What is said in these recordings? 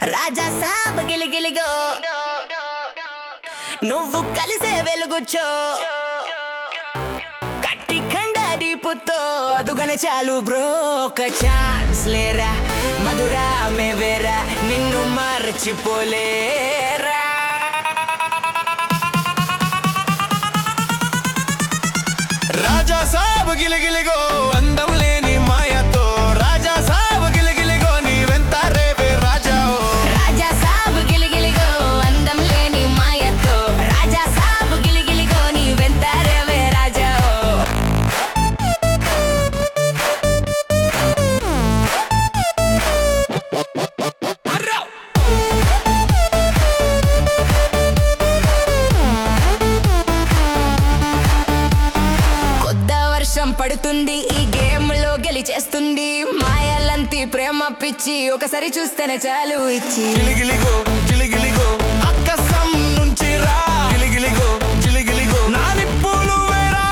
రాజా సాబ్ గిలిగిలిగో నువ్వు కలిసే వెలుగుచ్చో కట్టి కండ దీపుతో అదుగన చాలు బ్రో ఒక ఛాన్స్ లేరా మధురా మే వేరా నిన్ను మర్చిపోలేరా రాజా సాబ్ గిలిగిలిగో అందం లేని మాయతో రాజా సాబ్ గిలిగిలిగో నీ వెంత రేవే రాజా ఓ. రాజా సాబ్ గిలిగిలిగో అందం లేని మాయతో రాజా సాబ్ గిలిగిలిగో నీ వెంటారేవే రాజా ఓ. కొత్త వర్షం పడుతుంది ఈ గేమ్ లో గెలిచేస్తుంది మాయలంతి ప్రేమ పిచ్చి ఒకసారి చూస్తేనే చాలు ఇచ్చి గిలిగిలిగో గిలిగిలిగో అక్కసం నుంచి రా గిలిగిలిగో గిలిగిలిగో నా నిప్పులు వేరా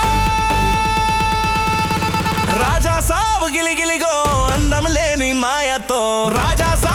రాజా సాబ్ గిలిగిలిగో అందం లేని మాయతో రాజా సాబ్